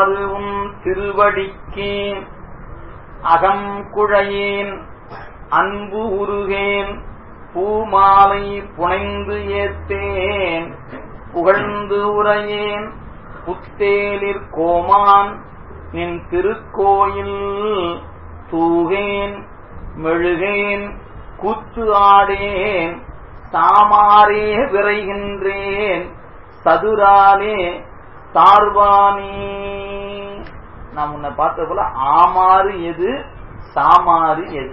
ஆமாறு உன் திருவடிக்கு அகம் குழையேன் அன்பு உருகேன் பூமாலை புனைந்து ஏத்தேன் புகழ்ந்து உரையேன் புத்தேலிற் கோமான் நின் திருக்கோயில் தூகேன் மெழுகேன் கூத்து ஆடேன் தாமாரே விரைகின்றேன் சதுராலே சார்வானே நான் முன்ன பார்த்த போல ஆமாறு எது சாமாறு எது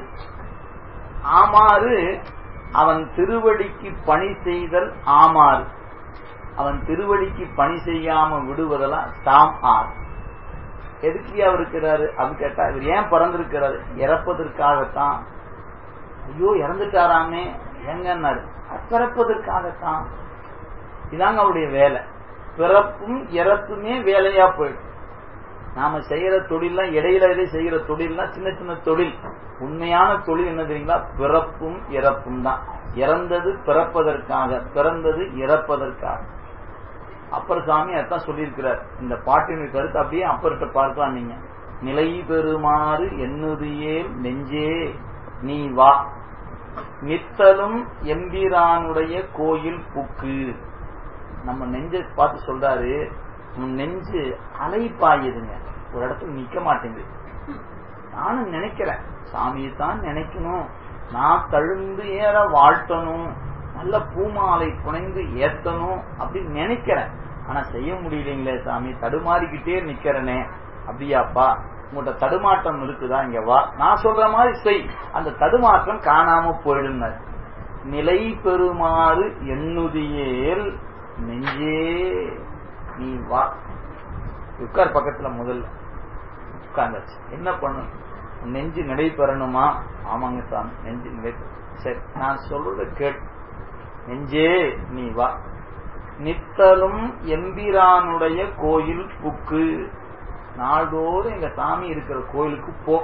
ஆமாறு அவன் திருவடிக்கு பணி செய்தல் ஆமாறு அவன் திருவடிக்கு பணி செய்யாம விடுவதெல்லாம் சாம் ஆறு எதுக்கு அவர் இருக்கிறாரு அப்படி கேட்டா இவர் ஏன் பிறந்திருக்கிறாரு இறப்பதற்காகத்தான் ஐயோ இறந்துட்டாராமே எங்கன்னாரு பிறப்பதற்காகத்தான் இதாங்க அவருடைய வேலை பிறப்பும் இறப்புமே வேலையா போயிடும் நாம செய்யற தொழில்லாம் இடையில இடையே செய்யற தொழில்லாம் சின்ன சின்ன தொழில் உண்மையான தொழில் என்ன தெரியுங்களா பிறப்பும் இறப்பும் தான் இறந்தது பிறப்பதற்காக பிறந்தது இறப்பதற்காக அப்பர் சாமி அதான் சொல்லியிருக்கிறார் இந்த பாட்டின் கருத்து அப்படியே அப்பர்கிட்ட பார்க்கலாம் நீங்க நிலை பெறுமாறு எண்ணுதியே நெஞ்சே நீ வா நித்தலும் எம்பிரானுடைய கோயில் புக்கு நம்ம நெஞ்ச பார்த்து சொல்றாரு உன் நெஞ்சு அலை பாயுதுங்க ஒரு இடத்துல நிக்க மாட்டேங்குது நானும் நினைக்கிறேன் சாமியை தான் நினைக்கணும் நான் தழுந்து ஏற வாழ்த்தணும் நல்ல பூமாலை புனைந்து ஏத்தணும் அப்படின்னு நினைக்கிறேன் ஆனா செய்ய முடியலைங்களே சாமி தடுமாறிக்கிட்டே நிக்கிறனே அப்படியாப்பா உங்கள்கிட்ட தடுமாற்றம் இருக்குதா இங்க வா நான் சொல்ற மாதிரி செய் அந்த தடுமாற்றம் காணாம போயிடும் நிலை பெறுமாறு எண்ணுதியேல் நெஞ்சே நீ வா உட்கார் பக்கத்துல முதல்ல உட்கார்ந்தாச்சு என்ன பண்ணும் நெஞ்சு நிலை பெறணுமா ஆமாங்க சாமி நெஞ்சு நிலை சரி நான் சொல்றத கேட் நெஞ்சே நீ வா நித்தலும் எம்பிரானுடைய கோயில் புக்கு நாள்தோறும் எங்க சாமி இருக்கிற கோயிலுக்கு போ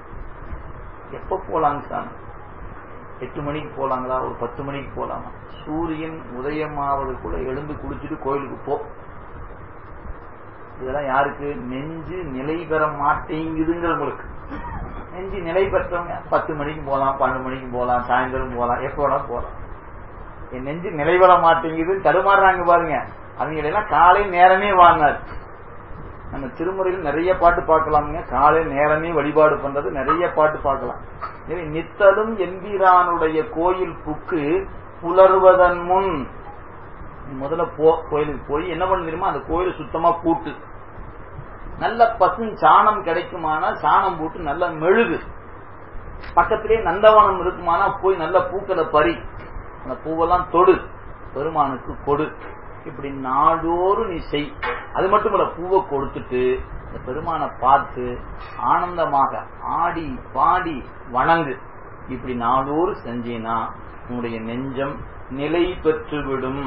எப்ப போலாங்க சாமி எட்டு மணிக்கு போலாங்களா ஒரு பத்து மணிக்கு போலாமா சூரியன் உதயமாவதுக்குள்ள எழுந்து குளிச்சுட்டு கோயிலுக்கு போ இதெல்லாம் யாருக்கு நெஞ்சு நிலை பெற மாட்டேங்குதுங்கிறவங்களுக்கு நெஞ்சு நிலை பெற்றவங்க பத்து மணிக்கு போகலாம் பன்னெண்டு மணிக்கு போகலாம் சாயந்தரம் போகலாம் எப்போ வேணா போகலாம் என் நெஞ்சு நிலைபெற மாட்டேங்குது தடுமாறுறாங்க பாருங்க அவங்களெல்லாம் காலை நேரமே வாங்கினார் நம்ம திருமுறையில் நிறைய பாட்டு பார்க்கலாமுங்க காலை நேரமே வழிபாடு பண்றது நிறைய பாட்டு பார்க்கலாம் நித்தலும் எம்பிரானுடைய கோயில் புக்கு புலர்வதன் முன் முதல்ல போ கோயிலுக்கு போய் என்ன பண்ண தெரியுமா அந்த கோயில் சுத்தமா பூட்டு நல்ல பசும் சாணம் கிடைக்குமானா சாணம் போட்டு நல்ல மெழுகு பக்கத்திலே நந்தவனம் இருக்குமானா போய் நல்ல பூக்களை பறி அந்த பூவெல்லாம் தொடு பெருமானுக்கு கொடு இப்படி நாடோறும் நீ செய் அது மட்டும் இல்ல பூவை கொடுத்துட்டு இந்த பெருமானை பார்த்து ஆனந்தமாக ஆடி பாடி வணங்கு இப்படி நாடோறு செஞ்சீனா உன்னுடைய நெஞ்சம் நிலை பெற்றுவிடும்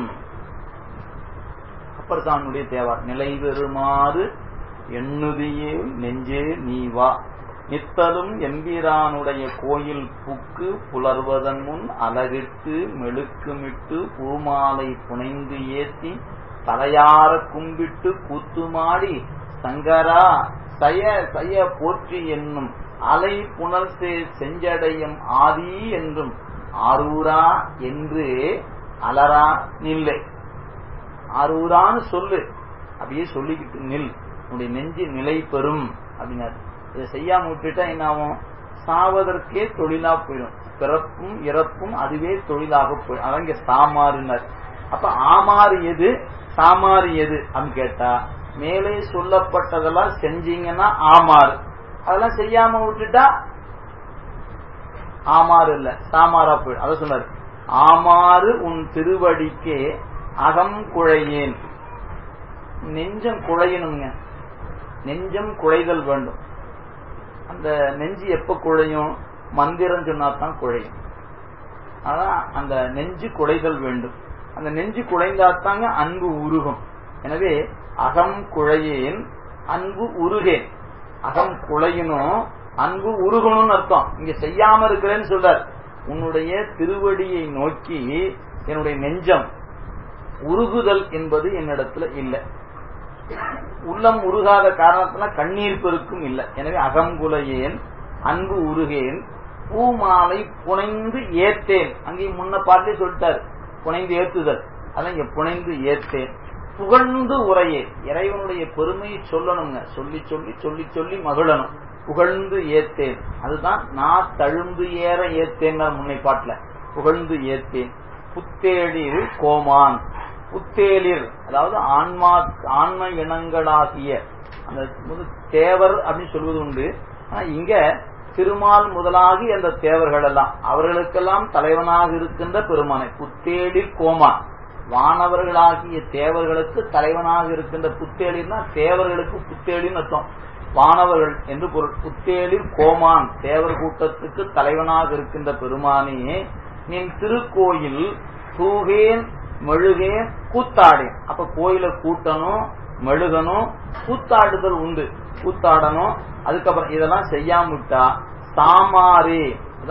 அப்பர் சாமியுடைய தேவார் நிலை பெறுமாறு எண்ணுதியே நெஞ்சே நீ வா நித்தலும் எம்பிரானுடைய கோயில் புக்கு புலர்வதன் முன் அலகிட்டு மெழுக்குமிட்டு பூமாலை புனைந்து ஏத்தி தலையார கும்பிட்டு கூத்துமாடி சங்கரா சய சய போற்றி என்னும் அலை புனல் செஞ்சடையும் ஆதி என்றும் ஆரூரா என்று அலரா நில்லை ஆரூரான்னு சொல்லு அப்படியே சொல்லிக்கிட்டு நில் உன்னுடைய நெஞ்சு நிலை பெறும் அப்படின்னாரு இதை செய்யாம விட்டுட்டா என்ன ஆகும் சாவதற்கே தொழிலா போயிடும் பிறப்பும் இறப்பும் அதுவே தொழிலாக போயிடும் அதான் இங்க சாமாறுனார் அப்ப ஆமாறு எது சாமாறு எது அப்படின்னு கேட்டா மேலே சொல்லப்பட்டதெல்லாம் செஞ்சீங்கன்னா ஆமாறு அதெல்லாம் செய்யாம விட்டுட்டா ஆமாறு இல்ல சாமாரா போயிடும் அத சொன்னாரு ஆமாறு உன் திருவடிக்கே அகம் குழையேன் நெஞ்சம் குழையணுங்க நெஞ்சம் குழைதல் வேண்டும் அந்த நெஞ்சு எப்ப குழையும் மந்திரம் சொன்னாதான் குழையும் அதான் அந்த நெஞ்சு குழைதல் வேண்டும் அந்த நெஞ்சு குழைந்தாத்தாங்க அன்பு உருகும் எனவே அகம் குழையேன் அன்பு உருகேன் அகம் குழையணும் அன்பு உருகணும்னு அர்த்தம் இங்க செய்யாம இருக்கிறேன்னு சொல்றார் உன்னுடைய திருவடியை நோக்கி என்னுடைய நெஞ்சம் உருகுதல் என்பது என்னிடத்துல இல்லை உள்ளம் உருகாத காரணத்தினால கண்ணீர் பெருக்கும் இல்லை எனவே அகங்குலையேன் அன்பு உருகேன் பூமாலை புனைந்து ஏத்தேன் அங்கேயும் முன்ன பாட்டிலே சொல்லிட்டாரு புனைந்து ஏத்துதல் அதான் இங்க புனைந்து ஏத்தேன் புகழ்ந்து உரையே இறைவனுடைய பெருமையை சொல்லணுங்க சொல்லி சொல்லி சொல்லி சொல்லி மகிழணும் புகழ்ந்து ஏத்தேன் அதுதான் நான் தழுந்து ஏற ஏத்தேன் முன்னை பாட்டுல புகழ்ந்து ஏத்தேன் புத்தேளிர் கோமான் புத்தேளிர் அதாவது ஆன்மா ஆன்ம இனங்களாகிய அந்த தேவர் அப்படின்னு சொல்வது உண்டு ஆனா இங்க திருமால் முதலாகி அந்த தேவர்கள் எல்லாம் அவர்களுக்கெல்லாம் தலைவனாக இருக்கின்ற பெருமானை புத்தேளிர் கோமான் வானவர்களாகிய தேவர்களுக்கு தலைவனாக இருக்கின்ற புத்தேளிர்னா தேவர்களுக்கு புத்தேளின்னு அர்த்தம் வானவர்கள் என்று பொருள் புத்தேளிர் கோமான் தேவர் கூட்டத்துக்கு தலைவனாக இருக்கின்ற பெருமானே நின் திருக்கோயில் தூகேன் மெழுகேன் கூத்தாடேன் அப்ப கோயில கூட்டணும் மெழுகணும் கூத்தாடுதல் உண்டு கூத்தாடணும் அதுக்கப்புறம் இதெல்லாம் செய்யாம விட்டா சாமாரே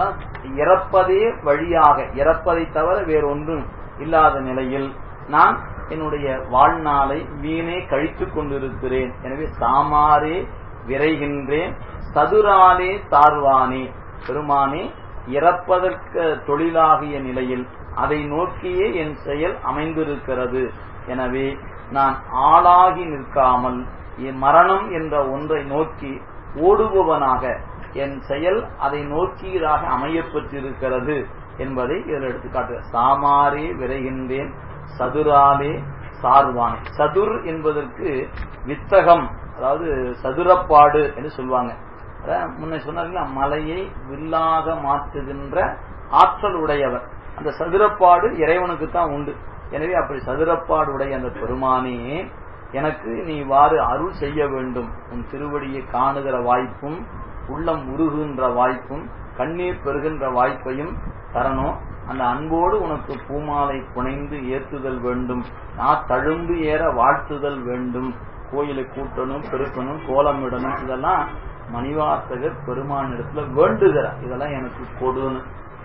இறப்பதே வழியாக இறப்பதை தவிர வேறொன்றும் இல்லாத நிலையில் நான் என்னுடைய வாழ்நாளை வீணே கழித்துக் கொண்டிருக்கிறேன் எனவே சாமாரே விரைகின்றேன் சதுராலே சார்வானே பெருமானே இறப்பதற்கு தொழிலாகிய நிலையில் அதை நோக்கியே என் செயல் அமைந்திருக்கிறது எனவே நான் ஆளாகி நிற்காமல் மரணம் என்ற ஒன்றை நோக்கி ஓடுபவனாக என் செயல் அதை நோக்கியதாக அமையப்பட்டிருக்கிறது என்பதை இதில் எடுத்துக்காட்டு சாமாரே விரைகின்றேன் சதுராலே சார்வானே சதுர் என்பதற்கு வித்தகம் அதாவது சதுரப்பாடு என்று சொல்லுவாங்க முன்ன சொன்னாங்க மலையை வில்லாக மாற்றுகின்ற ஆற்றல் உடையவர் அந்த சதுரப்பாடு இறைவனுக்கு தான் உண்டு எனவே அப்படி சதுரப்பாடு உடைய அந்த பெருமானே எனக்கு நீ வாறு அருள் செய்ய வேண்டும் உன் திருவடியை காணுகிற வாய்ப்பும் உள்ளம் உருகுகின்ற வாய்ப்பும் கண்ணீர் பெறுகின்ற வாய்ப்பையும் தரணும் அந்த அன்போடு உனக்கு பூமாலை புனைந்து ஏற்றுதல் வேண்டும் நான் தழும்பு ஏற வாழ்த்துதல் வேண்டும் கோயிலை கூட்டணும் பெருக்கணும் கோலமிடணும் இதெல்லாம் மணிவாசகர் பெருமானிடத்துல வேண்டுகிறார் இதெல்லாம் எனக்கு கொடுன்னு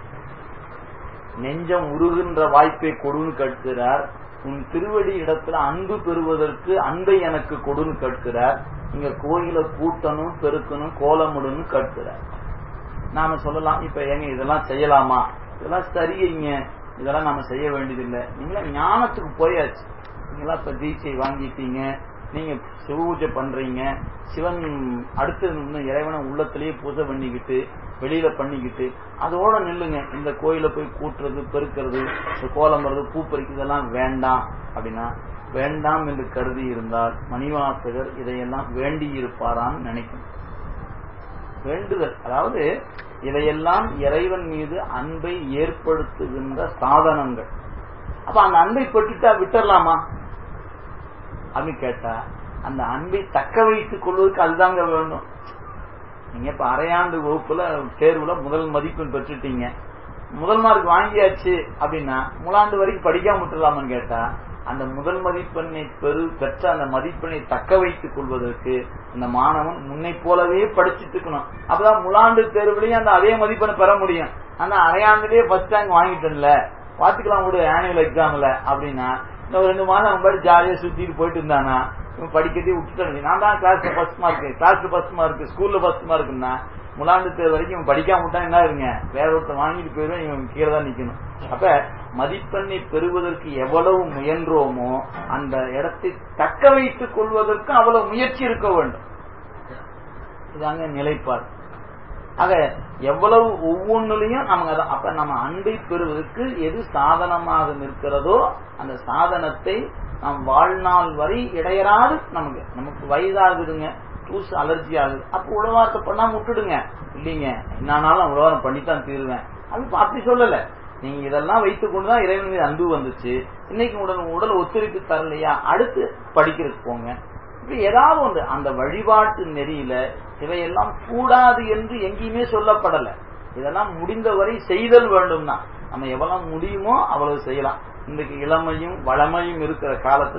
நெஞ்சம் உருகின்ற வாய்ப்பை கொடுன்னு கேட்கிறார் உன் திருவடி இடத்துல அன்பு பெறுவதற்கு அன்பை எனக்கு கொடுன்னு கேட்கிறார் இங்க கோயில கூட்டணும் பெருக்கணும் கோலமிடணும் கேட்கிறார் நாம சொல்லலாம் இப்ப எங்க இதெல்லாம் செய்யலாமா இதெல்லாம் சரிங்க இதெல்லாம் நாம செய்ய வேண்டியதில்லை நீங்களா ஞானத்துக்கு போயாச்சு நீங்களா இப்ப தீட்சை வாங்கிட்டீங்க நீங்க சிவபூஜை பண்றீங்க சிவன் அடுத்து இறைவனை உள்ளத்திலேயே பூஜை பண்ணிக்கிட்டு வெளியில பண்ணிக்கிட்டு அதோட நில்லுங்க இந்த கோயில போய் கூட்டுறது பெருக்கிறது இந்த கோலம் வர்றது பூ பறிக்கிறது இதெல்லாம் வேண்டாம் அப்படின்னா வேண்டாம் என்று கருதி இருந்தால் மணிவாசகர் இதையெல்லாம் வேண்டி இருப்பாரான்னு நினைக்கணும் வேண்டுதல் அதாவது இதையெல்லாம் இறைவன் மீது அன்பை ஏற்படுத்துகின்ற சாதனங்கள் அப்ப அந்த அன்பை பெற்றுட்டா விட்டுறலாமா அப்படின்னு கேட்டா அந்த அன்பை தக்க வைத்துக் கொள்வதற்கு அதுதாங்க வேண்டும் நீங்க இப்ப அரையாண்டு வகுப்புல தேர்வுல முதல் மதிப்பெண் பெற்றுட்டீங்க முதல் மார்க் வாங்கியாச்சு அப்படின்னா முலாண்டு வரைக்கும் படிக்காம விட்டுலாமான்னு கேட்டா அந்த முதல் மதிப்பெண்ணை பெரு பெற்ற அந்த மதிப்பெண்ணை தக்க வைத்துக் கொள்வதற்கு அந்த மாணவன் முன்னை போலவே படிச்சுட்டு இருக்கணும் அப்பதான் முலாண்டு தேர்வுலயும் அந்த அதே மதிப்பெண்ணை பெற முடியும் ஆனா அரையாண்டுலயே ஃபர்ஸ்ட் ரேங்க் வாங்கிட்டேன்ல பாத்துக்கலாம் விடு ஆனுவல் எக்ஸாம்ல அப்படின்னா இந்த ஒரு ரெண்டு மாதம் அவன் பாட்டு ஜாலியா சுத்திட்டு போயிட்டு இருந்தானா இவன் படிக்கட்டே விட்டுட்டானு நான் தான் கிளாஸ்ல ஃபர்ஸ்ட் மார்க் கிளாஸ்ல ஃபர்ஸ்ட் மார்க் ஸ்கூல்ல ஃபர்ஸ்ட் மார்க்னா முலாண்டு தேர்வு வரைக்கும் இவன் படிக்காம விட்டா என்ன இருங்க வேற ஒருத்தர் வாங்கிட்டு போயிடும் இவன் கீழே தான் நிக்கணும் அப்ப மதிப்பெண்ணை பெறுவதற்கு எவ்வளவு முயன்றோமோ அந்த இடத்தை தக்க வைத்துக் கொள்வதற்கு அவ்வளவு முயற்சி இருக்க வேண்டும் இதாங்க நிலைப்பாடு ஆக எவ்வளவு ஒவ்வொன்றுலையும் நமக்கு அதான் அப்ப நம்ம அன்பை பெறுவதற்கு எது சாதனமாக நிற்கிறதோ அந்த சாதனத்தை நாம் வாழ்நாள் வரை இடையராது நமக்கு நமக்கு வயதாகுதுங்க தூசு அலர்ஜி ஆகுது அப்ப உழவாரத்தை பண்ணாம விட்டுடுங்க இல்லைங்க என்னானாலும் உழவாரம் பண்ணித்தான் தீருவேன் அது அப்படி சொல்லல நீங்க இதெல்லாம் வைத்துக் கொண்டுதான் இறைவன் மீது அன்பு வந்துச்சு இன்னைக்கு உடல் உடல் ஒத்துழைப்பு தரலையா அடுத்து படிக்கிறதுக்கு போங்க இப்படி ஏதாவது ஒன்று அந்த வழிபாட்டு நெறியில இவையெல்லாம் கூடாது என்று எங்கேயுமே சொல்லப்படல இதெல்லாம் முடிந்தவரை செய்தல் வேண்டும்னா நம்ம எவ்வளவு முடியுமோ அவ்வளவு செய்யலாம் இன்றைக்கு இளமையும் வளமையும் இருக்கிற காலத்துல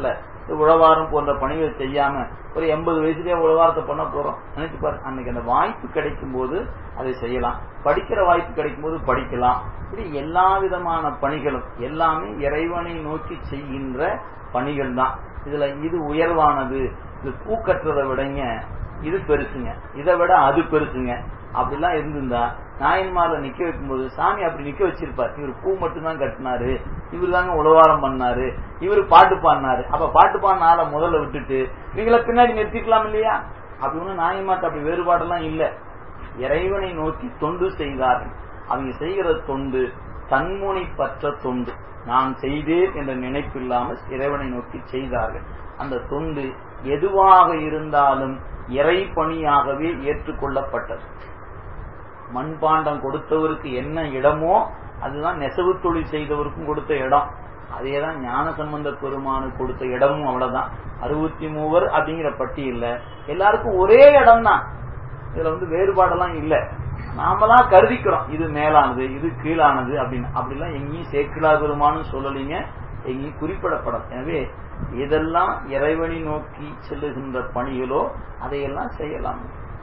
இந்த உழவாரம் போன்ற பணிகள் செய்யாம ஒரு எண்பது வயசுலயே உழவாரத்தை பண்ண போறோம் நினைச்சு பாரு அன்னைக்கு அந்த வாய்ப்பு கிடைக்கும் போது அதை செய்யலாம் படிக்கிற வாய்ப்பு கிடைக்கும் போது படிக்கலாம் இப்படி எல்லா விதமான பணிகளும் எல்லாமே இறைவனை நோக்கி செய்கின்ற பணிகள் தான் இதுல இது உயர்வானது இது பூ கட்டுறதை விடங்க இது பெருசுங்க இதை விட அது பெருசுங்க அப்படிலாம் இருந்திருந்தா நாயன்மார்ல நிக்க வைக்கும்போது சாமி அப்படி நிக்க வச்சிருப்பார் இவர் பூ மட்டும்தான் கட்டினாரு இவர் தாங்க உழவாரம் பண்ணாரு இவர் பாட்டு பாடினாரு அப்ப பாட்டு பாடின ஆளை முதல்ல விட்டுட்டு இவங்களை பின்னாடி நிறுத்திக்கலாம் இல்லையா அப்படி ஒண்ணு நாயன்மார்ட்ட அப்படி வேறுபாடெல்லாம் இல்ல இறைவனை நோக்கி தொண்டு செய்தார்கள் அவங்க செய்கிற தொண்டு தன்முனை பற்ற தொண்டு நான் செய்தேன் என்ற நினைப்பு இல்லாமல் இறைவனை நோக்கி செய்தார்கள் அந்த தொண்டு எதுவாக இருந்தாலும் இறை பணியாகவே ஏற்றுக்கொள்ளப்பட்டது மண்பாண்டம் கொடுத்தவருக்கு என்ன இடமோ அதுதான் நெசவு தொழில் செய்தவருக்கும் கொடுத்த இடம் அதேதான் ஞான சம்பந்த பெருமானுக்கு கொடுத்த இடமும் அவ்வளவுதான் அறுபத்தி மூவர் அப்படிங்கிற பட்டியல்ல எல்லாருக்கும் ஒரே இடம் தான் இதுல வந்து வேறுபாடெல்லாம் இல்ல நாமலாம் கருதிக்கிறோம் இது மேலானது இது கீழானது அப்படின்னு அப்படிலாம் எங்கேயும் சேக்கிலா பெருமானும் சொல்லலீங்க எங்கேயும் குறிப்பிடப்படும் எனவே எதெல்லாம் இறைவனை நோக்கி செல்லுகின்ற பணிகளோ அதையெல்லாம் செய்யலாம்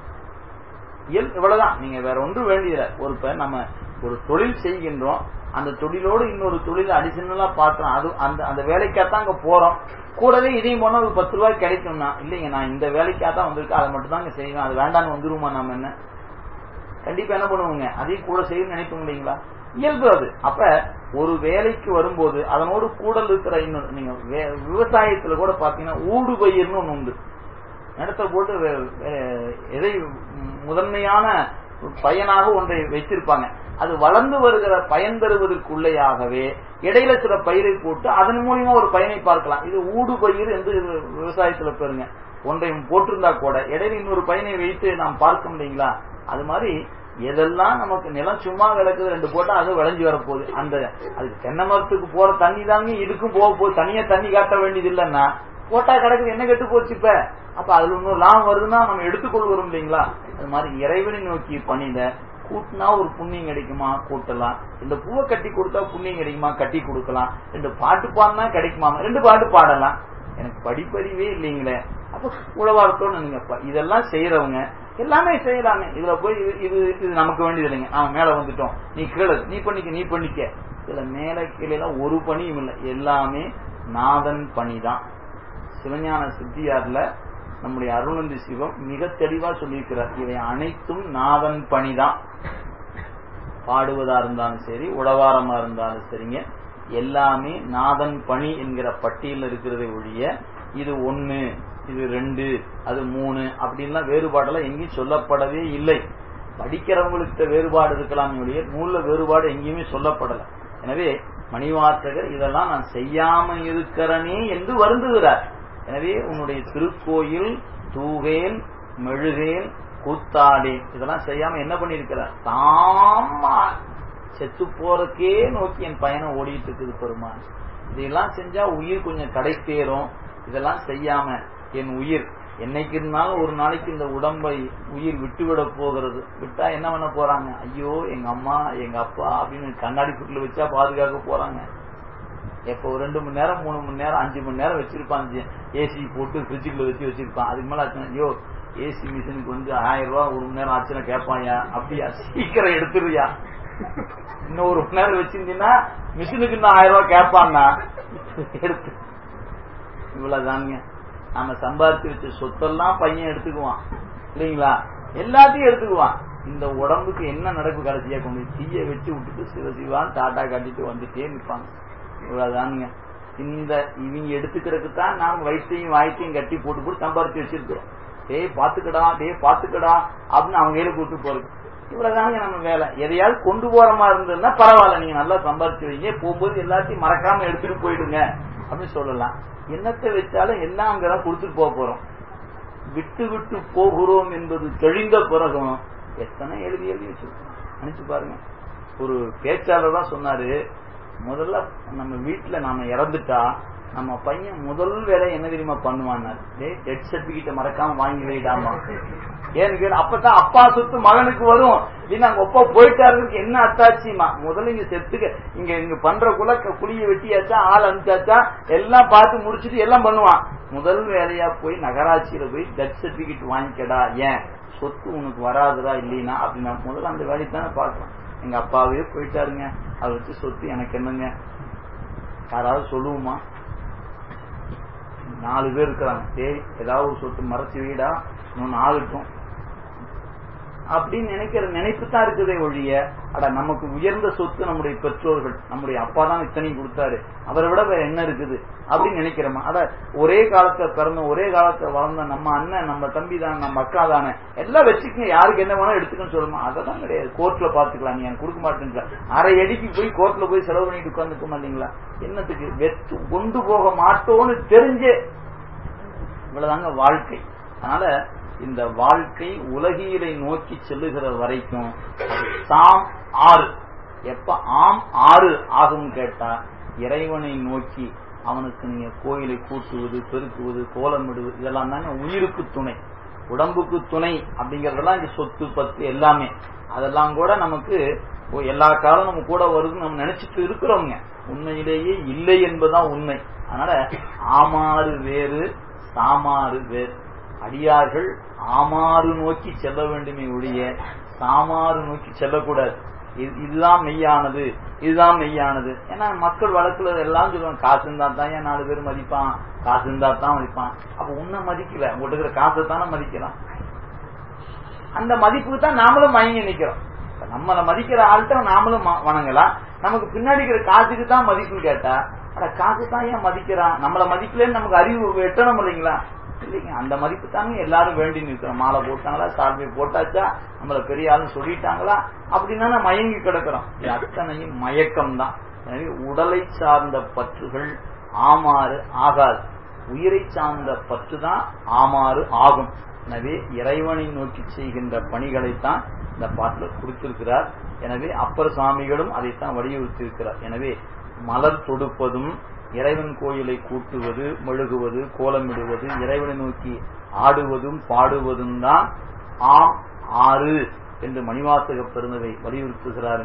இயல் இவ்வளவுதான் நீங்க வேற ஒன்றும் வேண்டியதில்லை ஒரு இப்ப நம்ம ஒரு தொழில் செய்கின்றோம் அந்த தொழிலோடு இன்னொரு தொழில் அடிஷனலா பாக்குறோம் அது அந்த அந்த வேலைக்காகத்தான் அங்க போறோம் கூடவே இதையும் போனா ஒரு பத்து ரூபாய் கிடைக்கும்னா இல்லைங்க நான் இந்த வேலைக்காக தான் வந்திருக்கேன் அதை மட்டும் தாங்க செய்வேன் அது வேண்டாம்னு வந்துருமா நாம என்ன கண்டிப்பா என்ன பண்ணுவோங்க அதையும் கூட செய்யணும்னு நினைக்க முடியுங்களா இயல்பு அது அப்ப ஒரு வேலைக்கு வரும்போது அதனோடு கூடல் இருக்கிற இன்னொரு நீங்க விவசாயத்துல கூட பாத்தீங்கன்னா ஊடு பயிர்னு ஒண்ணு உண்டு நிலத்தை போட்டு எதை முதன்மையான பயனாக ஒன்றை வைத்திருப்பாங்க அது வளர்ந்து வருகிற பயன் தருவதற்குள்ளேயாகவே இடையில சில பயிரை போட்டு அதன் மூலியமா ஒரு பயனை பார்க்கலாம் இது ஊடு பயிர் என்று விவசாயத்துல பெறுங்க ஒன்றை போட்டிருந்தா கூட இடையில இன்னொரு பயனை வைத்து நாம் பார்க்க முடியுங்களா அது மாதிரி எதெல்லாம் நமக்கு நிலம் சும்மா கிடக்குது ரெண்டு போட்டா அது விளைஞ்சு வரப்போகுது அந்த அதுக்கு தென்னை மரத்துக்கு போற தண்ணி தாங்க இதுக்கும் போக போகுது தனியா தண்ணி காட்ட வேண்டியது இல்லைன்னா போட்டா கிடக்குது என்ன கெட்டு போச்சு இப்ப அப்ப அதுல இன்னொரு லாபம் வருதுன்னா நம்ம எடுத்துக்கொள்வோம் இல்லைங்களா அது மாதிரி இறைவனை நோக்கி பணித கூட்டினா ஒரு புண்ணியம் கிடைக்குமா கூட்டலாம் இந்த பூவை கட்டி கொடுத்தா புண்ணியம் கிடைக்குமா கட்டி கொடுக்கலாம் ரெண்டு பாட்டு பாடினா கிடைக்குமா ரெண்டு பாட்டு பாடலாம் எனக்கு படிப்பறிவே இல்லைங்களே அப்ப உழவாரத்தோட நீங்க இதெல்லாம் செய்யறவங்க எல்லாமே செய்யறாங்க இதுல போய் இது இது நமக்கு வேண்டியது இல்லைங்க அவன் மேல வந்துட்டோம் நீ கீழே நீ பண்ணிக்க நீ பண்ணிக்க இதுல மேல கீழே ஒரு பணியும் இல்லை எல்லாமே நாதன் பணிதான் சிவஞான சித்தியார்ல நம்முடைய அருணந்தி சிவம் மிக தெளிவா சொல்லியிருக்கிறார் இவை அனைத்தும் நாதன் பணிதான் பாடுவதா இருந்தாலும் சரி உழவாரமா இருந்தாலும் சரிங்க எல்லாமே நாதன் பணி என்கிற பட்டியல் இருக்கிறதை ஒழிய இது ஒன்னு இது ரெண்டு அது மூணு அப்படின்லாம் வேறுபாடெல்லாம் எங்கேயும் சொல்லப்படவே இல்லை படிக்கிறவங்களுக்கு வேறுபாடு இருக்கலாம் ஒழிய நூல்ல வேறுபாடு எங்கேயுமே சொல்லப்படல எனவே மணிவாசகர் இதெல்லாம் நான் செய்யாம இருக்கிறனே என்று வருந்துகிறார் எனவே உன்னுடைய திருக்கோயில் தூவேல் மெழுகேல் கூத்தாடேன் இதெல்லாம் செய்யாம என்ன பண்ணிருக்கிறார் தாமா செத்து போறக்கே நோக்கி என் பயணம் ஓடிட்டு இருக்குது பெருமான் இதெல்லாம் செஞ்சா உயிர் கொஞ்சம் கடை தேரும் இதெல்லாம் செய்யாம என் உயிர் என்னைக்கு இருந்தாலும் ஒரு நாளைக்கு இந்த உடம்பை உயிர் விட்டுவிட போகிறது விட்டா என்ன பண்ண போறாங்க ஐயோ எங்க அம்மா எங்க அப்பா அப்படின்னு கண்ணாடி புட்டில் வச்சா பாதுகாக்க போறாங்க எப்போ ஒரு ரெண்டு மணி நேரம் மூணு மணி நேரம் அஞ்சு மணி நேரம் வச்சிருப்பான் ஏசி போட்டு ஃப்ரிட்ஜுக்குள்ள வச்சு வச்சிருப்பான் அதுக்கு மேல ஐயோ ஏசி மிஷினுக்கு வந்து ஆயிரம் ரூபாய் ஒரு மணி நேரம் ஆச்சுன்னா கேட்பாயா அப்படியா சீக்கிரம் எடுத்துருயா இன்னும் ஒரு மணி நேரம் வச்சிருந்தீங்கன்னா மிஷினுக்கு இன்னும் ஆயிரம் ரூபாய் கேட்பான்னா எடுத்து இவ்வளவுதானுங்க நாம சம்பாதிச்சு வச்ச சொத்தெல்லாம் பையன் எடுத்துக்குவான் இல்லைங்களா எல்லாத்தையும் எடுத்துக்குவான் இந்த உடம்புக்கு என்ன நடப்பு கடைசியா கொண்டு தீய வச்சு விட்டுட்டு சிவசிவான் டாட்டா காட்டிட்டு வந்துட்டே நிற்பாங்க இவ்வளவுதானுங்க இந்த இவங்க எடுத்துக்கிறதுக்கு தான் நாம் வயிற்றையும் வாய்த்தையும் கட்டி போட்டு போட்டு சம்பாதிச்சு வச்சிருக்கிறோம் டேய் பாத்துக்கடா டேய் பாத்துக்கடா அப்படின்னு அவங்க கையில கூட்டு போறது இவ்வளவுதாங்க நம்ம வேலை எதையாவது கொண்டு போற மாதிரி இருந்ததுன்னா பரவாயில்ல நீங்க நல்லா சம்பாதிச்சு வைங்க போகும்போது எல்லாத்தையும் மறக்காம எடுத்துட்டு போயிடுங்க அப்படின்னு சொல்லலாம் என்னத்தை வச்சாலும் எல்லாம் அங்கதான் கொடுத்துட்டு போக போறோம் விட்டு விட்டு போகிறோம் என்பது தெளிந்த பிறகும் எத்தனை எழுதி எழுதி வச்சிருக்கோம் நினைச்சு பாருங்க ஒரு பேச்சாளர் தான் சொன்னாரு முதல்ல நம்ம வீட்டுல நாம இறந்துட்டா நம்ம பையன் முதல் வேலை என்ன தெரியுமா பண்ணுவான்னாரு டெத் சர்டிபிகேட்டை மறக்காம வாங்கி வைடாமா ஏன்னு கேட்டு அப்பதான் அப்பா சொத்து மகனுக்கு வரும் இல்லைன்னா அங்க அப்பா போயிட்டாருக்கு என்ன அத்தாச்சிமா முதல்ல இங்க செத்துக்க இங்க இங்க பண்ற குல குழிய வெட்டியாச்சா ஆள் அனுப்பிச்சாச்சா எல்லாம் பார்த்து முடிச்சிட்டு எல்லாம் பண்ணுவான் முதல் வேலையா போய் நகராட்சியில போய் டெத் சர்டிபிகேட் வாங்கிக்கடா ஏன் சொத்து உனக்கு வராதுடா இல்லைன்னா அப்படின்னா முதல்ல அந்த வேலையை தானே பார்க்கலாம் எங்க அப்பாவே போயிட்டாருங்க அதை வச்சு சொத்து எனக்கு என்னங்க யாராவது சொல்லுவோமா நாலு பேர் இருக்கிறாங்க டேய் ஏதாவது ஒரு சொத்து மறைச்சு வீடா இன்னொன்னு ஆகட்டும் அப்படின்னு நினைக்கிற நினைப்பு தான் இருக்குதே ஒழிய அட நமக்கு உயர்ந்த சொத்து நம்முடைய பெற்றோர்கள் நம்முடைய அப்பா தான் இத்தனையும் கொடுத்தாரு அவரை விட வேற என்ன இருக்குது அப்படின்னு நினைக்கிறோமா அட ஒரே காலத்துல பிறந்த ஒரே காலத்துல வளர்ந்த நம்ம அண்ணன் நம்ம தம்பி தானே நம்ம அக்கா தானே எல்லாம் வச்சுக்கங்க யாருக்கு என்ன வேணா எடுத்துக்கன்னு சொல்லுமா அதெல்லாம் கிடையாது கோர்ட்ல பாத்துக்கலாம் நீ எனக்கு கொடுக்க மாட்டேங்களா அரை அடிக்கு போய் கோர்ட்ல போய் செலவு பண்ணிட்டு உட்காந்துக்க மாட்டீங்களா என்னத்துக்கு வெத்து கொண்டு போக மாட்டோம்னு தெரிஞ்சே இவ்வளவுதாங்க வாழ்க்கை அதனால இந்த வாழ்க்கை உலகியலை நோக்கி செல்லுகிற வரைக்கும் அது சாம் ஆறு எப்ப ஆம் ஆறு ஆகும் கேட்டா இறைவனை நோக்கி அவனுக்கு நீங்க கோயிலை கூட்டுவது பெருக்குவது கோலமிடுவது இதெல்லாம் தாங்க உயிருக்கு துணை உடம்புக்கு துணை அப்படிங்கறதெல்லாம் இந்த சொத்து பத்து எல்லாமே அதெல்லாம் கூட நமக்கு எல்லா காலம் நம்ம கூட வருதுன்னு நம்ம நினைச்சிட்டு இருக்கிறோங்க உண்மையிலேயே இல்லை என்பதுதான் உண்மை அதனால ஆமாறு வேறு சாமாறு வேறு அடியார்கள் ஆமாறு நோக்கி செல்ல வேண்டுமே ஒழிய சாமாறு நோக்கி செல்லக்கூடாது இதுதான் மெய்யானது இதுதான் மெய்யானது ஏன்னா மக்கள் வழக்குல எல்லாம் சொல்லுவாங்க காசு இருந்தா தான் ஏன் நாலு பேர் மதிப்பான் காசு இருந்தா தான் மதிப்பான் அப்ப உன்னை மதிக்கல உங்கள்கிட்ட இருக்கிற காசை தானே மதிக்கலாம் அந்த மதிப்புக்கு தான் நாமளும் மயங்கி நிக்கிறோம் நம்மளை மதிக்கிற ஆள்கிட்ட நாமளும் வணங்கலாம் நமக்கு பின்னாடி இருக்கிற காசுக்கு தான் மதிப்புன்னு கேட்டா அட காசு தான் ஏன் மதிக்கிறான் நம்மளை மதிக்கலன்னு நமக்கு அறிவு எட்டணும் இல்லைங்களா இல்லைங்க அந்த மதிப்பு தாங்க எல்லாரும் வேண்டி நிற்கிறோம் மாலை போட்டாங்களா சால்வை போட்டாச்சா நம்மள பெரிய ஆளுன்னு சொல்லிட்டாங்களா அப்படின்னா மயங்கி கிடக்கிறோம் இது அத்தனையும் மயக்கம் தான் எனவே உடலை சார்ந்த பற்றுகள் ஆமாறு ஆகாது உயிரை சார்ந்த பற்று தான் ஆமாறு ஆகும் எனவே இறைவனை நோக்கி செய்கின்ற பணிகளைத்தான் இந்த பாட்டில் கொடுத்திருக்கிறார் எனவே அப்பர் சுவாமிகளும் அதைத்தான் வலியுறுத்தி இருக்கிறார் எனவே மலர் தொடுப்பதும் இறைவன் கோயிலை கூட்டுவது மெழுகுவது கோலமிடுவது இறைவனை நோக்கி ஆடுவதும் பாடுவதும் தான் ஆம் ஆறு என்று மணிவாசக பெருந்தகை வலியுறுத்துகிறார்